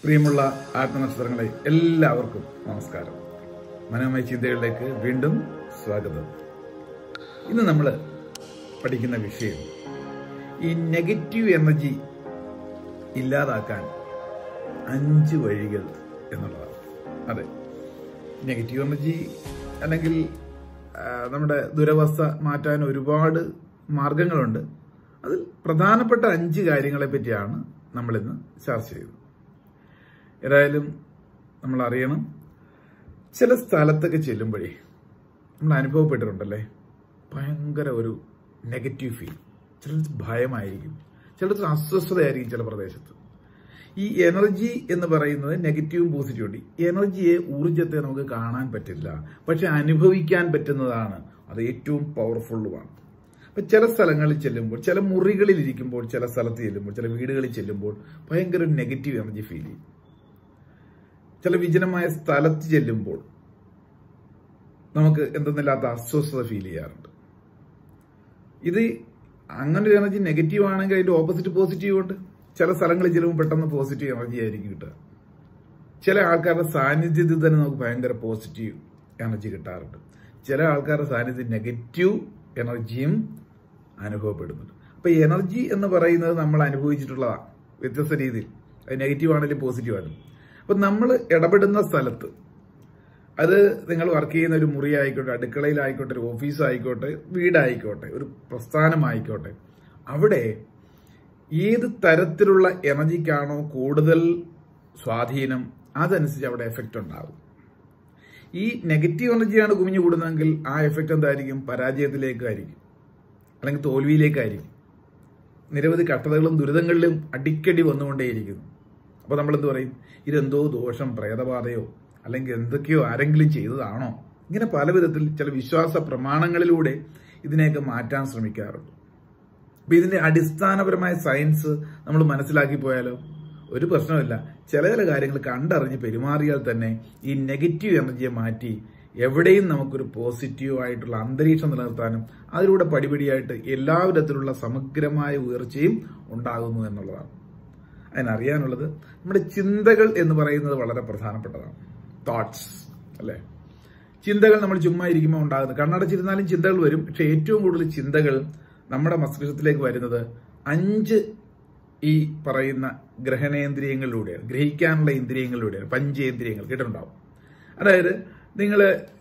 പ്രിയമുള്ള ആത്മനക്ഷത്രങ്ങളെ എല്ലാവർക്കും നമസ്കാരം മനോമയ ചിന്തകളിലേക്ക് വീണ്ടും സ്വാഗതം ഇന്ന് നമ്മൾ പഠിക്കുന്ന വിഷയം ഈ നെഗറ്റീവ് എനർജി ഇല്ലാതാക്കാൻ അഞ്ച് വഴികൾ എന്നുള്ളതാണ് അതെ നെഗറ്റീവ് എനർജി അല്ലെങ്കിൽ ആ, നമ്മുടെ ദുരവസ്ഥ മാറ്റാൻ ഒരുപാട് മാർഗങ്ങളുണ്ട് അതിൽ പ്രധാനപ്പെട്ട അഞ്ച് കാര്യങ്ങളെ പറ്റിയാണ് നമ്മളിന്ന് ചർച്ച ചെയ്തത് ഏതായാലും നമ്മൾ അറിയണം ചില സ്ഥലത്തൊക്കെ ചെല്ലുമ്പോഴേ നമ്മൾ അനുഭവപ്പെട്ടിട്ടുണ്ടല്ലേ ഭയങ്കര ഒരു നെഗറ്റീവ് ഫീൽ ചിലർക്ക് ഭയമായിരിക്കും ചിലർക്ക് അസ്വസ്ഥതയായിരിക്കും ചില പ്രദേശത്ത് ഈ എനർജി എന്ന് പറയുന്നത് നെഗറ്റീവും പോസിറ്റീവും ഉണ്ട് ഈ എനർജിയെ ഊർജത്തെ നമുക്ക് കാണാൻ പറ്റില്ല പക്ഷെ അനുഭവിക്കാൻ പറ്റുന്നതാണ് അത് ഏറ്റവും പവർഫുള്ളുമാണ് അപ്പൊ ചില സ്ഥലങ്ങളിൽ ചെല്ലുമ്പോൾ ചില മുറികളിൽ ഇരിക്കുമ്പോൾ ചില സ്ഥലത്ത് ചെല്ലുമ്പോൾ ചില വീടുകളിൽ ചെല്ലുമ്പോൾ ഭയങ്കര ഒരു നെഗറ്റീവ് എനർജി ഫീൽ ചെയ്യും ചില വിജനമായ സ്ഥലത്ത് ചെല്ലുമ്പോൾ നമുക്ക് എന്തെന്നില്ലാത്ത അസ്വസ്ഥത ഫീൽ ചെയ്യാറുണ്ട് ഇത് അങ്ങനെ ഒരു എനർജി നെഗറ്റീവ് ആണെങ്കിൽ അതിന്റെ ഓപ്പോസിറ്റ് പോസിറ്റീവ് ഉണ്ട് ചില സ്ഥലങ്ങളിൽ ചെല്ലുമ്പോൾ പെട്ടെന്ന് പോസിറ്റീവ് എനർജി ആയിരിക്കും കിട്ടുക ചില ആൾക്കാരുടെ സാന്നിധ്യത്തിൽ തന്നെ നമുക്ക് ഭയങ്കര പോസിറ്റീവ് എനർജി കിട്ടാറുണ്ട് ചില ആൾക്കാരുടെ സാന്നിധ്യം നെഗറ്റീവ് എനർജിയും അനുഭവപ്പെടുന്നുണ്ട് അപ്പൊ എനർജി എന്ന് പറയുന്നത് നമ്മൾ അനുഭവിച്ചിട്ടുള്ളതാണ് വ്യത്യസ്ത രീതിയിൽ അത് നെഗറ്റീവ് ആണെങ്കിലും പോസിറ്റീവ് ആണ് അപ്പൊ നമ്മൾ ഇടപെടുന്ന സ്ഥലത്ത് അത് നിങ്ങൾ വർക്ക് ചെയ്യുന്ന ഒരു മുറി ആയിക്കോട്ടെ അടുക്കളയിലായിക്കോട്ടെ ഒരു ഓഫീസ് ആയിക്കോട്ടെ വീടായിക്കോട്ടെ ഒരു പ്രസ്ഥാനമായിക്കോട്ടെ അവിടെ ഏത് തരത്തിലുള്ള എനർജിക്കാണോ കൂടുതൽ സ്വാധീനം അതനുസരിച്ച് അവിടെ എഫക്റ്റ് ഉണ്ടാകും ഈ നെഗറ്റീവ് എനർജിയാണ് കുമിഞ്ഞു കൂടുന്നതെങ്കിൽ ആ എഫക്റ്റ് എന്തായിരിക്കും പരാജയത്തിലേക്കായിരിക്കും അല്ലെങ്കിൽ തോൽവിയിലേക്കായിരിക്കും നിരവധി കഷ്ടതകളും ദുരിതങ്ങളിലും അടിക്കടി വന്നുകൊണ്ടേയിരിക്കുന്നു അപ്പോൾ നമ്മൾ എന്ത് പറയും ഇതെന്തോ ദോഷം പ്രേതബാധയോ അല്ലെങ്കിൽ എന്തൊക്കെയോ ആരെങ്കിലും ചെയ്തതാണോ ഇങ്ങനെ പല വിധത്തിൽ ചില വിശ്വാസ പ്രമാണങ്ങളിലൂടെ ഇതിനെയൊക്കെ മാറ്റാൻ ശ്രമിക്കാറുണ്ട് അപ്പൊ ഇതിന്റെ അടിസ്ഥാനപരമായ സയൻസ് നമ്മൾ മനസ്സിലാക്കി പോയാലോ ഒരു പ്രശ്നമില്ല ചില ചില കാര്യങ്ങൾ കണ്ടറിഞ്ഞ് പെരുമാറിയാൽ തന്നെ ഈ നെഗറ്റീവ് എനർജിയെ മാറ്റി എവിടെയും നമുക്കൊരു പോസിറ്റീവ് ആയിട്ടുള്ള അന്തരീക്ഷം നിലനിർത്താനും അതിലൂടെ പടിപടിയായിട്ട് എല്ലാവിധത്തിലുള്ള സമഗ്രമായ ഉയർച്ചയും ഉണ്ടാകുന്നു എന്നുള്ളതാണ് അതിനറിയാനുള്ളത് നമ്മുടെ ചിന്തകൾ എന്ന് പറയുന്നത് വളരെ പ്രധാനപ്പെട്ടതാണ് തോട്ട്സ് അല്ലേ ചിന്തകൾ നമ്മൾ ചുമ്മാ ഇരിക്കുമ്പോൾ ഉണ്ടാകുന്നത് കണ്ണടച്ചിരുന്നാലും ചിന്തകൾ വരും പക്ഷെ ഏറ്റവും കൂടുതൽ ചിന്തകൾ നമ്മുടെ മസ്തിഷ്കത്തിലേക്ക് വരുന്നത് അഞ്ച് ഈ പറയുന്ന ഗ്രഹണേന്ദ്രിയങ്ങളിലൂടെയാണ് ഗ്രഹിക്കാനുള്ള ഇന്ദ്രിയങ്ങളിലൂടെയാണ് പഞ്ചേന്ദ്രിയങ്ങൾ കേട്ടിട്ടുണ്ടാവും അതായത് നിങ്ങൾ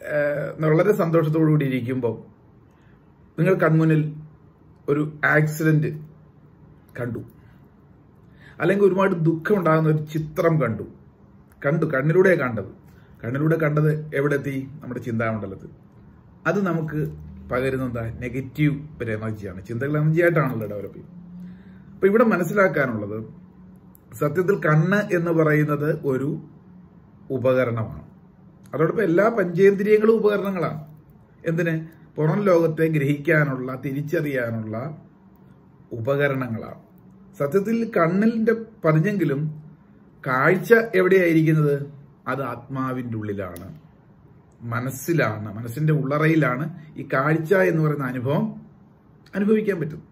വളരെ സന്തോഷത്തോടുകൂടി ഇരിക്കുമ്പോൾ നിങ്ങൾ കൺമുന്നിൽ ഒരു ആക്സിഡന്റ് കണ്ടു അല്ലെങ്കിൽ ഒരുപാട് ദുഃഖം ഉണ്ടാകുന്ന ഒരു ചിത്രം കണ്ടു കണ്ടു കണ്ണിലൂടെ കണ്ടത് കണ്ണിലൂടെ കണ്ടത് എവിടെ എത്തി നമ്മുടെ ചിന്താമണ്ഡലത്തിൽ അത് നമുക്ക് പകരുന്ന എന്താ നെഗറ്റീവ് ഒരു എനർജിയാണ് ചിന്തകൾ എനർജി ആയിട്ടാണല്ലോ ഡെവലപ്പ് ചെയ്യുന്നത് അപ്പൊ ഇവിടെ മനസ്സിലാക്കാനുള്ളത് സത്യത്തിൽ കണ്ണ് എന്ന് പറയുന്നത് ഒരു ഉപകരണമാണ് അതോടൊപ്പം എല്ലാ പഞ്ചേന്ദ്രിയങ്ങളും ഉപകരണങ്ങളാണ് എന്തിന് പുറം ലോകത്തെ ഗ്രഹിക്കാനുള്ള തിരിച്ചറിയാനുള്ള ഉപകരണങ്ങളാണ് സത്യത്തിൽ കണ്ണിന്റെ പതിഞ്ഞെങ്കിലും കാഴ്ച എവിടെയായിരിക്കുന്നത് അത് ആത്മാവിന്റെ ഉള്ളിലാണ് മനസ്സിലാണ് മനസ്സിന്റെ ഉള്ളറയിലാണ് ഈ കാഴ്ച എന്ന് പറയുന്ന അനുഭവം അനുഭവിക്കാൻ പറ്റും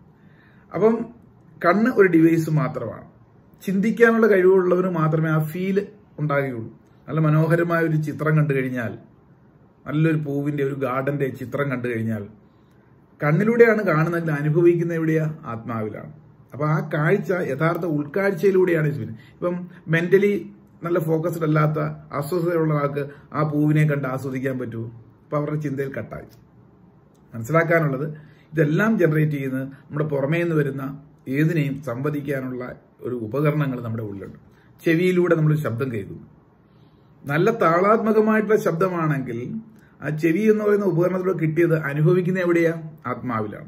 അപ്പം കണ്ണ് ഒരു ഡിവൈസ് മാത്രമാണ് ചിന്തിക്കാനുള്ള കഴിവുള്ളവന് മാത്രമേ ആ ഫീല് ഉണ്ടാകുകയുള്ളൂ നല്ല മനോഹരമായ ഒരു ചിത്രം കണ്ടു കഴിഞ്ഞാൽ നല്ലൊരു പൂവിന്റെ ഒരു ഗാർഡന്റെ ചിത്രം കണ്ടു കഴിഞ്ഞാൽ കണ്ണിലൂടെയാണ് കാണുന്നതെങ്കിൽ അനുഭവിക്കുന്ന എവിടെയാ ആത്മാവിലാണ് അപ്പൊ ആ കാഴ്ച യഥാർത്ഥ ഉൾക്കാഴ്ചയിലൂടെയാണ് ഇത് വരുന്നത്. ഇപ്പം മെന്റലി നല്ല ഫോക്കസ്ഡ് അല്ലാത്ത അസ്വസ്ഥതയുള്ള ആൾക്ക് ആ പൂവിനെ കണ്ട് ആസ്വദിക്കാൻ പറ്റുമോ അപ്പൊ അവരുടെ ചിന്തയിൽ കട്ടായി മനസ്സിലാക്കാനുള്ളത് ഇതെല്ലാം ജനറേറ്റ് ചെയ്യുന്നത് നമ്മുടെ പുറമേ നിന്ന് വരുന്ന ഏതിനെയും സംവദിക്കാനുള്ള ഒരു ഉപകരണങ്ങൾ നമ്മുടെ ഉള്ളിലുണ്ട് ചെവിയിലൂടെ നമ്മൾ ശബ്ദം കേൾക്കുന്നു നല്ല താളാത്മകമായിട്ടുള്ള ശബ്ദമാണെങ്കിൽ ആ ചെവി എന്ന് പറയുന്ന ഉപകരണത്തിലൂടെ കിട്ടിയത് അനുഭവിക്കുന്ന എവിടെയാ ആത്മാവിലാണ്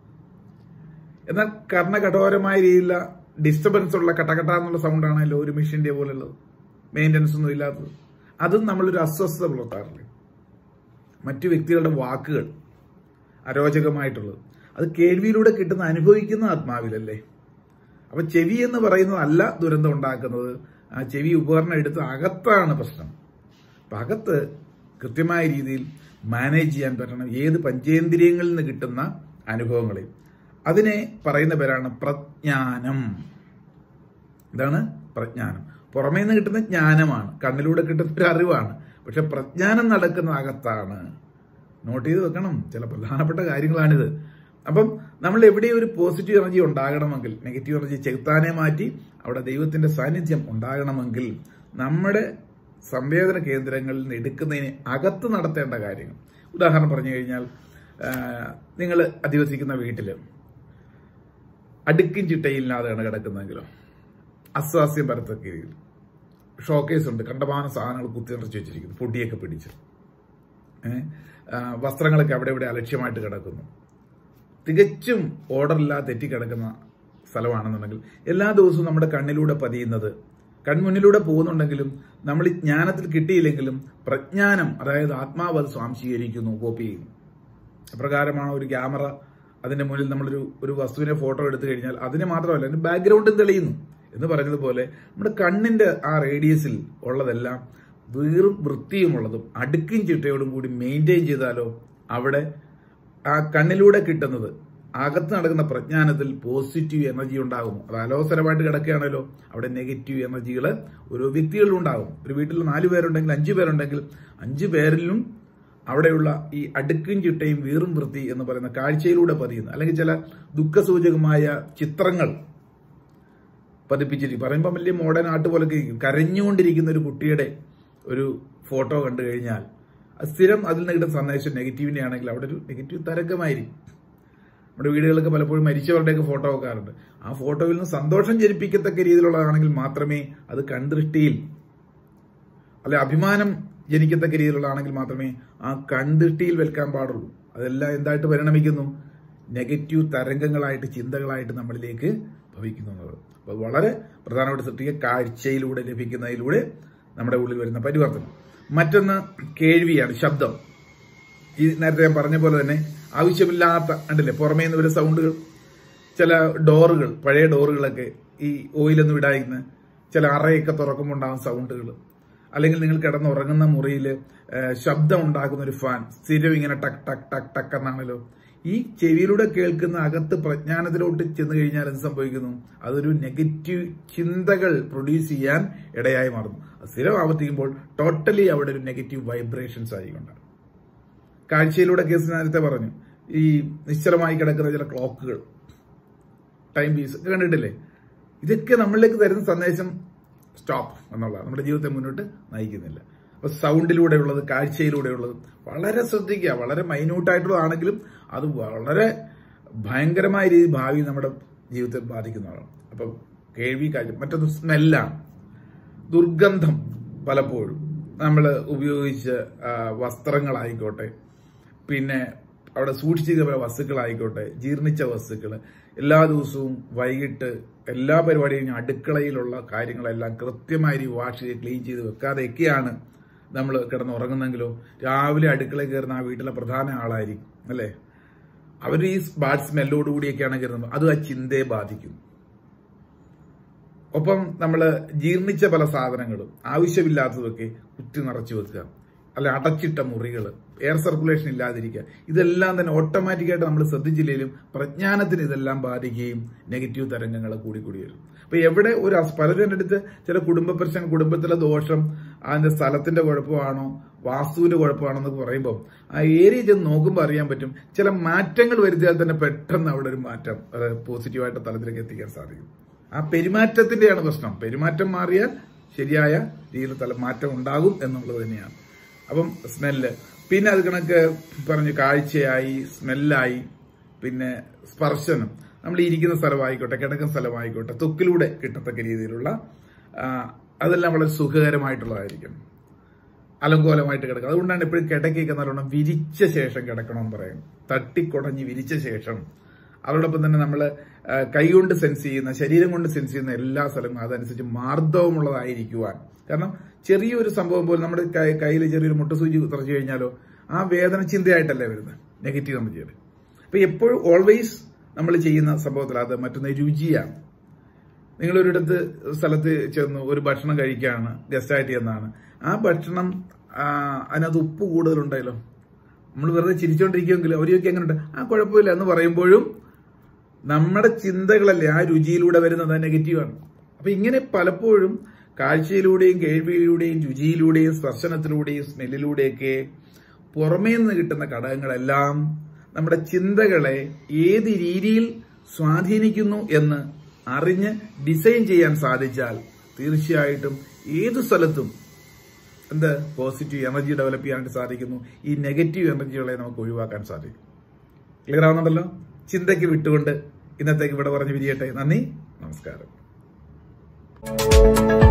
എന്നാൽ കർണകഠോരമായ രീതിയിലുള്ള ഡിസ്റ്റർബൻസ് ഉള്ള കട്ടകട്ട എന്നുള്ള സൗണ്ട് ആണല്ലോ ഒരു മെഷീന്റെ പോലുള്ളത് മെയിൻ്റനൻസ് ഒന്നും ഇല്ലാത്തത് അതും നമ്മളൊരു അസ്വസ്ഥത പുലർത്താറില്ലേ മറ്റു വ്യക്തികളുടെ വാക്കുകൾ അരോചകമായിട്ടുള്ളത് അത് കേൾവിയിലൂടെ കിട്ടുന്ന അനുഭവിക്കുന്ന ആത്മാവിലല്ലേ അപ്പൊ ചെവി എന്ന് പറയുന്നത് അല്ല ദുരന്തം ഉണ്ടാക്കുന്നത് ആ ചെവി ഉപകരണം എടുത്ത് അകത്താണ് പ്രശ്നം അപ്പൊ അകത്ത് കൃത്യമായ രീതിയിൽ മാനേജ് ചെയ്യാൻ പറ്റണം ഏത് പഞ്ചേന്ദ്രിയങ്ങളിൽ നിന്ന് കിട്ടുന്ന അനുഭവങ്ങളെയും അതിനെ പറയുന്ന പേരാണ് പ്രജ്ഞാനം ഇതാണ് പ്രജ്ഞാനം പുറമേ നിന്ന് കിട്ടുന്ന ജ്ഞാനമാണ് കണ്ണിലൂടെ കിട്ടുന്ന ഒരു അറിവാണ് പക്ഷെ പ്രജ്ഞാനം നടക്കുന്ന അകത്താണ് നോട്ട് ചെയ്ത് വെക്കണം ചില പ്രധാനപ്പെട്ട കാര്യങ്ങളാണിത് അപ്പം നമ്മൾ എവിടെ ഒരു പോസിറ്റീവ് എനർജി ഉണ്ടാകണമെങ്കിൽ നെഗറ്റീവ് എനർജി ചെകുത്താനെ മാറ്റി അവിടെ ദൈവത്തിന്റെ സാന്നിധ്യം ഉണ്ടാകണമെങ്കിൽ നമ്മുടെ സംവേദന കേന്ദ്രങ്ങളിൽ നിന്ന് എടുക്കുന്നതിന് അകത്ത് നടത്തേണ്ട കാര്യങ്ങൾ ഉദാഹരണം പറഞ്ഞു കഴിഞ്ഞാൽ നിങ്ങൾ അധിവസിക്കുന്ന വീട്ടിൽ അടുക്കും ചിട്ടയില്ലാതെയാണ് കിടക്കുന്നതെങ്കിലോ അസ്വാസ്യം പരത്തക്ക രീതിയിൽ ഷോക്കേസ് ഉണ്ട് കണ്ടമാനം സാധനങ്ങൾ കുത്തി നിറച്ച് വെച്ചിരിക്കുന്നു പൊടിയൊക്കെ പിടിച്ച് ഏഹ് വസ്ത്രങ്ങളൊക്കെ അവിടെ ഇവിടെ അലക്ഷ്യമായിട്ട് കിടക്കുന്നു തികച്ചും ഓർഡറില്ലാതെ തെറ്റിക്കിടക്കുന്ന സ്ഥലമാണെന്നുണ്ടെങ്കിൽ എല്ലാ ദിവസവും നമ്മുടെ കണ്ണിലൂടെ പതിയുന്നത് കൺമുന്നിലൂടെ പോകുന്നുണ്ടെങ്കിലും നമ്മൾ ഈ ജ്ഞാനത്തിൽ കിട്ടിയില്ലെങ്കിലും പ്രജ്ഞാനം അതായത് ആത്മാവ് അത് സ്വാംശീകരിക്കുന്നു കോപ്പി ചെയ്യുന്നു അപ്രകാരമാണ് ഒരു ക്യാമറ അതിന്റെ മുന്നിൽ നമ്മളൊരു ഒരു വസ്തുവിനെ ഫോട്ടോ എടുത്തു കഴിഞ്ഞാൽ അതിന് മാത്രമല്ല അതിന്റെ ബാക്ക്ഗ്രൗണ്ടും തെളിയുന്നു എന്ന് പറഞ്ഞതുപോലെ നമ്മുടെ കണ്ണിന്റെ ആ റേഡിയസിൽ ഉള്ളതെല്ലാം വീറും വൃത്തിയുമുള്ളതും അടുക്കും ചിട്ടയോടും കൂടി മെയിൻറ്റെയിൻ ചെയ്താലോ അവിടെ ആ കണ്ണിലൂടെ കിട്ടുന്നത് അകത്ത് നടക്കുന്ന പ്രജ്ഞാനത്തിൽ പോസിറ്റീവ് എനർജി ഉണ്ടാകും അത് അലോസരമായിട്ട് കിടക്കുകയാണല്ലോ അവിടെ നെഗറ്റീവ് എനർജികൾ ഓരോ വ്യക്തികളിലും ഉണ്ടാകും ഒരു വീട്ടിൽ നാല് പേരുണ്ടെങ്കിൽ അഞ്ചു പേരുണ്ടെങ്കിൽ അഞ്ചു പേരിലും അവിടെയുള്ള ഈ അടുക്കും ചിട്ടയും വീറും വൃത്തി എന്ന് പറയുന്ന കാഴ്ചയിലൂടെ പതിയുന്നു അല്ലെങ്കിൽ ചില ദുഃഖസൂചകമായ ചിത്രങ്ങൾ പതിപ്പിച്ചിരിക്കും പറയുമ്പോൾ വലിയ മോഡേൺ ആർട്ട് പോലൊക്കെ ഇരിക്കും കരഞ്ഞുകൊണ്ടിരിക്കുന്ന ഒരു കുട്ടിയുടെ ഒരു ഫോട്ടോ കണ്ടു കഴിഞ്ഞാൽ അത് സ്ഥിരം അതിൽ നിന്ന് കിട്ടുന്ന സന്ദേശം നെഗറ്റീവിന്റെ ആണെങ്കിൽ അവിടെ ഒരു നെഗറ്റീവ് തരംഗമായിരിക്കും നമ്മുടെ വീടുകളൊക്കെ പലപ്പോഴും മരിച്ചവരുടെയൊക്കെ ഫോട്ടോ വെക്കാറുണ്ട് ആ ഫോട്ടോയിൽ നിന്ന് സന്തോഷം ജനിപ്പിക്കത്തക്ക രീതിയിലുള്ളതാണെങ്കിൽ മാത്രമേ അത് കൺദൃഷ്ടിയിൽ അല്ലെ അഭിമാനം ജനിക്കത്തക്ക രീതിയിലുള്ളതാണെങ്കിൽ മാത്രമേ ആ കൺദൃഷ്ടിയിൽ വെൽക്കാൻ പാടുള്ളൂ അതെല്ലാം എന്തായിട്ട് പരിണമിക്കുന്നു നെഗറ്റീവ് തരംഗങ്ങളായിട്ട് ചിന്തകളായിട്ട് നമ്മളിലേക്ക് ഭവിക്കുന്നു എന്നുള്ളത് അപ്പോൾ വളരെ പ്രധാനപ്പെട്ട സൃഷ്ടിക്ക് കാഴ്ചയിലൂടെ ലഭിക്കുന്നതിലൂടെ നമ്മുടെ ഉള്ളിൽ വരുന്ന പരിവർത്തനം മറ്റൊന്ന് കേൾവിയാണ് ശബ്ദം ഈ നേരത്തെ ഞാൻ പറഞ്ഞ പോലെ തന്നെ ആവശ്യമില്ലാത്ത കണ്ടില്ലേ പുറമേ നിന്ന് വരുന്ന സൗണ്ടുകൾ ചില ഡോറുകൾ പഴയ ഡോറുകളൊക്കെ ഈ ഓയിലൊന്നും ഇടായിരുന്ന ചില അറയൊക്കെ തുറക്കുമ്പോൾ ഉണ്ടാകുന്ന സൗണ്ടുകൾ അല്ലെങ്കിൽ നിങ്ങൾ കിടന്നുറങ്ങുന്ന മുറിയിൽ ശബ്ദം ഉണ്ടാക്കുന്ന ഒരു ഫാൻ സ്ഥിരം ഇങ്ങനെ ടക്ക് ടക്ക് ടക്ക് ടക്ക് എന്നാണല്ലോ ഈ ചെവിയിലൂടെ കേൾക്കുന്ന അകത്ത് പ്രജ്ഞാനത്തിലോട്ട് ചെന്ന് കഴിഞ്ഞാൽ എന്ത് സംഭവിക്കുന്നു അതൊരു നെഗറ്റീവ് ചിന്തകൾ പ്രൊഡ്യൂസ് ചെയ്യാൻ ഇടയായി മാറുന്നു അത് സ്ഥിരം ആവർത്തിക്കുമ്പോൾ ടോട്ടലി അവിടെ ഒരു നെഗറ്റീവ് വൈബ്രേഷൻസ് ആയിക്കൊണ്ടാണ് കാഴ്ചയിലൂടെ കേസ് നേരത്തെ പറഞ്ഞു ഈ നിശ്ചലമായി കിടക്കുന്ന ചില ക്ലോക്കുകൾ ടൈം പീസ് ഒക്കെ കണ്ടിട്ടില്ലേ ഇതൊക്കെ നമ്മളിലേക്ക് തരുന്ന സന്ദേശം സ്റ്റോപ്പ് എന്നുള്ളതാണ് നമ്മുടെ ജീവിതത്തെ മുന്നോട്ട് നയിക്കുന്നില്ല അപ്പൊ സൗണ്ടിലൂടെയുള്ളത് കാഴ്ചയിലൂടെയുള്ളത് വളരെ ശ്രദ്ധിക്കുക വളരെ മൈന്യൂട്ടായിട്ടുള്ളതാണെങ്കിലും അത് വളരെ ഭയങ്കരമായ രീതിയിൽ ഭാവി നമ്മുടെ ജീവിതത്തെ ബാധിക്കുന്നതാണ് അപ്പം കേൾവി കാഴ്ച മറ്റൊന്ന് സ്മെല്ലാണ് ദുർഗന്ധം പലപ്പോഴും നമ്മൾ ഉപയോഗിച്ച വസ്ത്രങ്ങളായിക്കോട്ടെ പിന്നെ അവിടെ സൂക്ഷിച്ചിരിക്കുന്ന പല വസ്തുക്കളായിക്കോട്ടെ ജീർണിച്ച വസ്തുക്കൾ എല്ലാ ദിവസവും വൈകിട്ട് എല്ലാ പരിപാടിയും കഴിഞ്ഞ് അടുക്കളയിലുള്ള കാര്യങ്ങളെല്ലാം കൃത്യമായി വാഷ് ചെയ്ത് ക്ലീൻ ചെയ്ത് വെക്കാതെയൊക്കെയാണ് നമ്മൾ കിടന്നുറങ്ങുന്നെങ്കിലോ രാവിലെ അടുക്കളയിൽ കയറുന്ന ആ വീട്ടിലെ പ്രധാന ആളായിരിക്കും അല്ലേ അവർ ഈ ബാഡ് സ്മെല്ലോടുകൂടിയൊക്കെയാണ് കയറുന്നത് അത് ആ ചിന്തയെ ബാധിക്കും ഒപ്പം നമ്മൾ ജീർണിച്ച പല സാധനങ്ങളും ആവശ്യമില്ലാത്തതൊക്കെ കുത്തി നിറച്ചു വെക്കുക അല്ലെ അടച്ചിട്ട മുറികൾ എയർ സർക്കുലേഷൻ ഇല്ലാതിരിക്കുക ഇതെല്ലാം തന്നെ ഓട്ടോമാറ്റിക്കായിട്ട് നമ്മൾ ശ്രദ്ധിച്ചില്ലെങ്കിലും പ്രജ്ഞാനത്തിന് ഇതെല്ലാം ബാധിക്കുകയും നെഗറ്റീവ് തരംഗങ്ങൾ കൂടി കൂടി വരും അപ്പൊ എവിടെ ഒരു പലരും എൻ്റെ അടുത്ത് ചില കുടുംബ പ്രശ്നം കുടുംബത്തിലെ ദോഷം അതിന്റെ സ്ഥലത്തിന്റെ കുഴപ്പമാണോ വാസ്തുവിന്റെ കുഴപ്പമാണോ എന്നൊക്കെ പറയുമ്പോൾ ആ ഏരിയ ചെന്ന് നോക്കുമ്പോൾ അറിയാൻ പറ്റും ചില മാറ്റങ്ങൾ വരുത്തിയാൽ തന്നെ പെട്ടെന്ന് അവിടെ ഒരു മാറ്റം അത് പോസിറ്റീവായിട്ട് തലത്തിലേക്ക് എത്തിക്കാൻ സാധിക്കും ആ പെരുമാറ്റത്തിന്റെയാണ് പ്രശ്നം പെരുമാറ്റം മാറിയാൽ ശരിയായ രീതിയിൽ തല മാറ്റം ഉണ്ടാകും എന്നുള്ളത് തന്നെയാണ് അപ്പം സ്മെല്ല് പിന്നെ അത് കണക്ക് പറഞ്ഞു കാഴ്ചയായി സ്മെല്ലായി പിന്നെ സ്പർശനം നമ്മൾ ഇരിക്കുന്ന സ്ഥലമായിക്കോട്ടെ കിടക്കുന്ന സ്ഥലമായിക്കോട്ടെ തൊക്കിലൂടെ കിട്ടത്തക്ക രീതിയിലുള്ള അതെല്ലാം വളരെ സുഖകരമായിട്ടുള്ളതായിരിക്കും അലങ്കോലമായിട്ട് കിടക്കുക അതുകൊണ്ടാണ് എപ്പോഴും കിടക്കൊക്കെ നല്ലോണം വിരിച്ച ശേഷം കിടക്കണമെന്ന് പറയും തട്ടിക്കുടഞ്ഞ് വിരിച്ച ശേഷം അതോടൊപ്പം തന്നെ നമ്മൾ കൈകൊണ്ട് സെൻസ് ചെയ്യുന്ന ശരീരം കൊണ്ട് സെൻസ് ചെയ്യുന്ന എല്ലാ സ്ഥലങ്ങളും അതനുസരിച്ച് മാർദ്ദവമുള്ളതായിരിക്കുവാൻ കാരണം ചെറിയൊരു സംഭവം പോലും നമ്മുടെ കയ്യിൽ ചെറിയൊരു മുട്ടസൂചി തുറച്ചു കഴിഞ്ഞാലോ ആ വേദന ചിന്തയായിട്ടല്ലേ വരുന്നത് നെഗറ്റീവ് എനർജിയുടെ അപ്പൊ എപ്പോഴും ഓൾവേസ് നമ്മൾ ചെയ്യുന്ന സംഭവത്തിൽ അത് മറ്റൊന്ന് രുചിയാണ് നിങ്ങളൊരിടത്ത് സ്ഥലത്ത് ചെന്ന് ഒരു ഭക്ഷണം കഴിക്കുകയാണ് ഗസ്റ്റായിട്ട് ചെന്നാണ് ആ ഭക്ഷണം അതിനകത്ത് ഉപ്പ് കൂടുതലുണ്ടല്ലോ നമ്മൾ വെറുതെ ചിരിച്ചോണ്ടിരിക്കുമെങ്കിൽ അവരൊക്കെ എങ്ങനെയുണ്ട് ആ കുഴപ്പമില്ല എന്ന് പറയുമ്പോഴും നമ്മുടെ ചിന്തകളല്ലേ ആ രുചിയിലൂടെ വരുന്നത് നെഗറ്റീവാണ് അപ്പൊ ഇങ്ങനെ പലപ്പോഴും കാഴ്ചയിലൂടെയും കേൾവിയിലൂടെയും രുചിയിലൂടെയും സ്പർശനത്തിലൂടെയും സ്മെല്ലിലൂടെയൊക്കെ പുറമേ നിന്ന് കിട്ടുന്ന ഘടകങ്ങളെല്ലാം നമ്മുടെ ചിന്തകളെ ഏത് രീതിയിൽ സ്വാധീനിക്കുന്നു എന്ന് അറിഞ്ഞ് ഡിസൈൻ ചെയ്യാൻ സാധിച്ചാൽ തീർച്ചയായിട്ടും ഏതു സ്ഥലത്തും എന്ത് പോസിറ്റീവ് എനർജി ഡെവലപ്പ് ചെയ്യാനായിട്ട് സാധിക്കുന്നു ഈ നെഗറ്റീവ് എനർജികളെ നമുക്ക് ഒഴിവാക്കാൻ സാധിക്കും ക്ലിയർ ആവുന്നുണ്ടല്ലോ ചിന്തയ്ക്ക് വിട്ടുകൊണ്ട് ഇന്നത്തേക്ക് ഇവിടെ പറഞ്ഞു പിരിയട്ടെ നന്ദി നമസ്കാരം